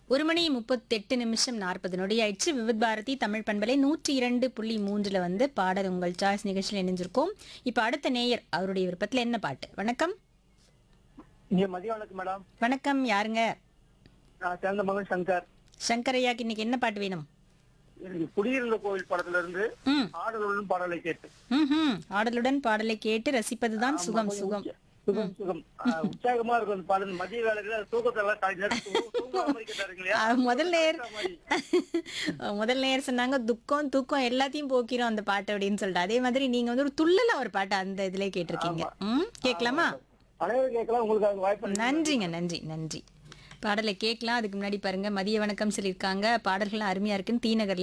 ஒரு மணி முப்பத்தெட்டு நிமிஷம் நாற்பது நொடி ஆயிடுச்சு விவித் பாரதி தமிழ் பண்பலை நூற்றி இரண்டு புள்ளி மூன்றுல வந்து பாடல் உங்கள் சாய்ஸ் நிகழ்ச்சியில் இணைஞ்சிருக்கோம் இப்போ அடுத்த நேயர் அவருடைய விருப்பத்தில் என்ன பாட்டு வணக்கம் இங்க மதிய வணக்கம் மேடம் வணக்கம் யாருங்க நான் சேர்ந்த மகன் சங்கர் சங்கரையாக்கு இன்னைக்கு என்ன பாட்டு வேணும் எனக்கு குடியிருந்த கோவில் படத்துல இருந்து ம் ஆடலுடன் பாடலை கேட்டு ம்ஹும். ஆடலுடன் பாடலை கேட்டு ரசிப்பதுதான் சுகம் சுகம் சுகம் சுகம் ஆ, உற்சாகமா இருக்கும் அந்த பாடல் மதிய வேலையில தூக்கத்தை எல்லாம் காய் நேரம் தூ- தூங்குற மாதிரி கேட்டாருங்க இல்லையா? ஆ, முதல் நேர் அந்த மாதிரி. முதல் நேர் சொன்னாங்க துக்கம் தூக்கம் எல்லாத்தையும் போக்கிறோம் அந்த பாட்டு அப்படின்னு சொல்லிட்டு அதே மாதிரி நீங்க வந்து ஒரு துள்ளலா ஒரு பாட்டு அந்த இதுல கேட்டிருக்கீங்க ம் கேட்கலாமா அனைவரும் கேட்கலாம் உங்களுக்கு அது வாய்ப்பு நன்றிங்க நன்றி நன்றி பாடலை கேட்கலாம் அதுக்கு முன்னாடி பாருங்க மதிய வணக்கம் சொல்லியிருக்காங்க பாடல்கள் அருமையா இருக்குன்னு டி நகர்ல